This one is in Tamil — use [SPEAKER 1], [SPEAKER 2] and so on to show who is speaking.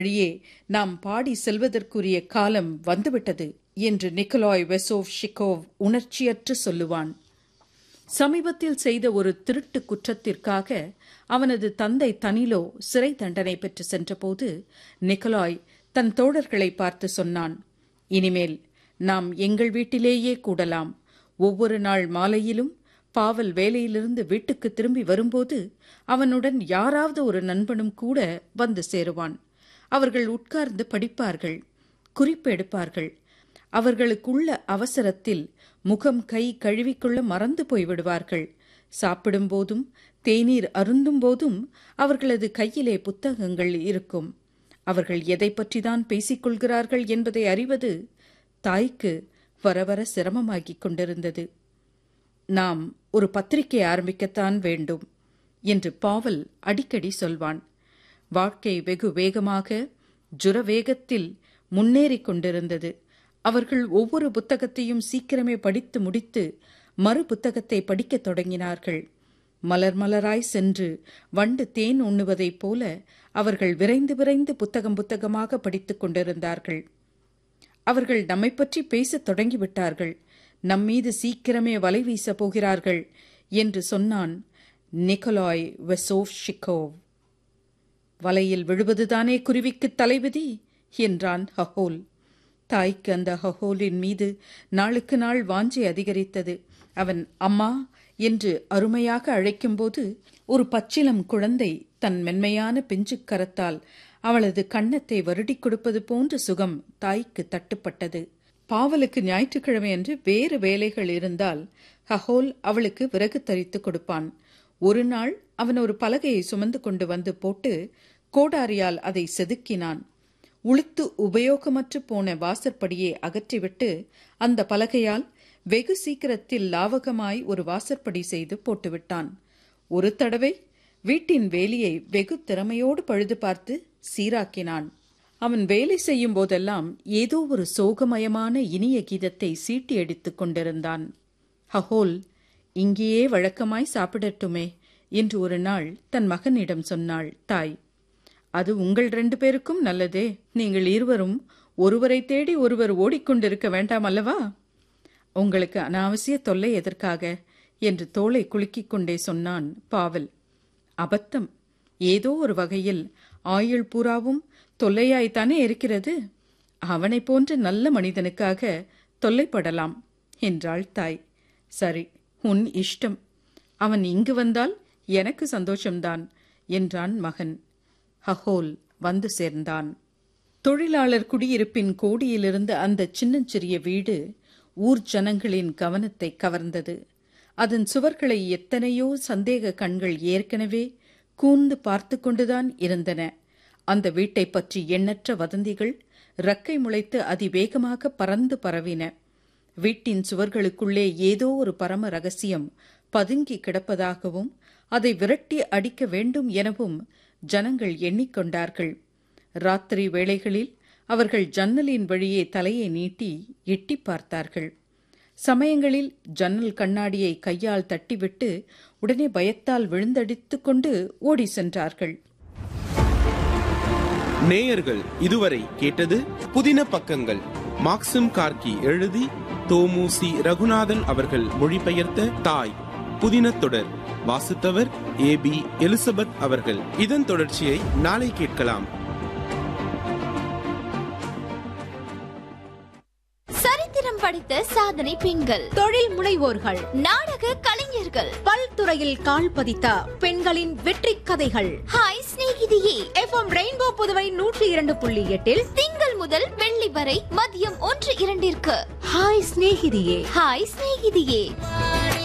[SPEAKER 1] வழியே நாம் பாடி செல்வதற்குரிய காலம் வந்துவிட்டது என்று நிக்கலாய் வெசோவ் ஷிகோவ் உணர்ச்சியற்று சொல்லுவான் சமீபத்தில் செய்த ஒரு திருட்டு குற்றத்திற்காக அவனது தந்தை தனிலோ சிறை தண்டனை பெற்று சென்றபோது நிக்கலாய் தன் தோழர்களை பார்த்து சொன்னான் இனிமேல் நாம் எங்கள் வீட்டிலேயே கூடலாம் ஒவ்வொரு நாள் மாலையிலும் பாவல் வேலையிலிருந்து வீட்டுக்கு திரும்பி வரும்போது அவனுடன் யாராவது ஒரு நண்பனும் கூட வந்து சேருவான் அவர்கள் உட்கார்ந்து படிப்பார்கள் குறிப்பு எடுப்பார்கள் அவர்களுக்குள்ள அவசரத்தில் முகம் கை கழுவிக்கொள்ள மறந்து போய்விடுவார்கள் சாப்பிடும்போதும் தேநீர் அருந்தும் போதும் அவர்களது கையிலே புத்தகங்கள் இருக்கும் அவர்கள் எதை பற்றிதான் பேசிக்கொள்கிறார்கள் என்பதை அறிவது தாய்க்கு வர வர சிரமமாகிக் கொண்டிருந்தது நாம் ஒரு பத்திரிகை ஆரம்பிக்கத்தான் வேண்டும் என்று பாவல் அடிக்கடி சொல்வான் வாழ்க்கை வெகு வேகமாக ஜுரவேகத்தில் முன்னேறிக் கொண்டிருந்தது அவர்கள் ஒவ்வொரு புத்தகத்தையும் சீக்கிரமே படித்து முடித்து மறு புத்தகத்தை படிக்கத் தொடங்கினார்கள் மலர் மலராய் சென்று வண்டு தேன் உண்ணுவதைப் போல அவர்கள் விரைந்து விரைந்து புத்தகம் புத்தகமாக படித்துக் கொண்டிருந்தார்கள் அவர்கள் நம்மை பற்றி பேசத் தொடங்கிவிட்டார்கள் நம்மீது சீக்கிரமே வலை வீசப் போகிறார்கள் என்று சொன்னான் நிக்கலாய் வெசோவ் ஷிகோவ் வலையில் விழுவதுதானே குருவிக்கு தலைவிதி என்றான் ஹஹோல் தாய்க்கு அந்த ஹஹோலின் மீது நாளுக்கு நாள் வாஞ்சி அதிகரித்தது அவன் அம்மா என்று அருமையாக அழைக்கும்போது ஒரு பச்சிலம் குழந்தை தன் மென்மையான பிஞ்சு கரத்தால் அவளது கன்னத்தை வருடிக் கொடுப்பது போன்ற சுகம் தாய்க்கு தட்டுப்பட்டது பாவலுக்கு ஞாயிற்றுக்கிழமை அன்று வேறு வேலைகள் இருந்தால் ஹஹோல் அவளுக்கு விறகு தரித்து கொடுப்பான் ஒரு நாள் அவன் ஒரு பலகையை சுமந்து கொண்டு வந்து போட்டு கோடாரியால் அதை செதுக்கினான் உளுத்து உபயோகமற்று போன வாசற்படியை அகற்றிவிட்டு அந்த பலகையால் வெகு சீக்கிரத்தில் லாவகமாய் ஒரு வாசற்படி செய்து போட்டுவிட்டான் ஒரு தடவை வீட்டின் வேலியை வெகு திறமையோடு பழுது பார்த்து சீராக்கினான் அவன் வேலை செய்யும் போதெல்லாம் ஏதோ ஒரு சோகமயமான இனிய கீதத்தை சீட்டி அடித்துக் கொண்டிருந்தான் ஹஹோல் இங்கேயே வழக்கமாய் சாப்பிடட்டுமே என்று ஒரு நாள் தன் மகனிடம் சொன்னாள் தாய் அது உங்கள் ரெண்டு பேருக்கும் நல்லதே நீங்கள் இருவரும் ஒருவரை தேடி ஒருவர் ஓடிக்கொண்டிருக்க வேண்டாம் அல்லவா உங்களுக்கு அனாவசிய தொல்லை எதற்காக என்று தோளை குலுக்கிக் கொண்டே சொன்னான் பாவல் அபத்தம் ஏதோ ஒரு வகையில் ஆயுள் பூராவும் தொல்லையாய்த்தானே இருக்கிறது அவனைப் போன்ற நல்ல மனிதனுக்காக தொல்லைப்படலாம் என்றாள் தாய் சரி உன் இஷ்டம் அவன் இங்கு வந்தால் எனக்கு சந்தோஷம்தான் என்றான் மகன் ஹஹோல் வந்து சேர்ந்தான் தொழிலாளர் குடியிருப்பின் கோடியிலிருந்து அந்த சின்னஞ்சிறிய வீடு ஊர் ஜனங்களின் கவனத்தை கவர்ந்தது அதன் சுவர்களை எத்தனையோ சந்தேக கண்கள் ஏற்கனவே கூர்ந்து பார்த்து கொண்டுதான் இருந்தன அந்த வீட்டை பற்றி எண்ணற்ற வதந்திகள் ரக்கை முளைத்து அதிவேகமாக பறந்து பரவின வீட்டின் சுவர்களுக்குள்ளே ஏதோ ஒரு பரம ரகசியம் பதுங்கி கிடப்பதாகவும் அதை விரட்டி அடிக்க வேண்டும் எனவும் ஜனங்கள் எண்ணிக்கொண்டார்கள் ராத்திரி வேளைகளில் அவர்கள் ஜன்னலின் வழியே தலையை நீட்டி எட்டி பார்த்தார்கள் சமயங்களில் ஜன்னல் கண்ணாடியை கையால் தட்டிவிட்டு உடனே பயத்தால் விழுந்தடித்துக் கொண்டு ஓடி சென்றார்கள்
[SPEAKER 2] நேயர்கள் இதுவரை கேட்டது புதின பக்கங்கள் மாக்சிம் கார்கி எழுதி தோமுசி ரகுநாதன் அவர்கள் மொழிபெயர்த்த தாய் புதின தொடர் வாசித்தவர் ஏ பி எலிசபெத் அவர்கள் இதன் தொடர்ச்சியை நாளை கேட்கலாம்
[SPEAKER 3] சரித்திரம் படித்த சாதனை பெண்கள்
[SPEAKER 4] தொழில் முனைவோர்கள்
[SPEAKER 3] நாடக கலைஞர்கள்
[SPEAKER 4] பல்துறையில் கால் பதித்த பெண்களின் வெற்றி கதைகள்
[SPEAKER 3] ஹாய் சிநேகிதியே
[SPEAKER 4] எஃப்எம் ரெயின்போ புதுவை நூற்றி இரண்டு புள்ளி எட்டில்
[SPEAKER 3] திங்கள் முதல் வெள்ளி வரை மதியம் ஒன்று இரண்டிற்கு
[SPEAKER 4] ஹாய் சிநேகிதியே
[SPEAKER 3] ஹாய் சிநேகிதியே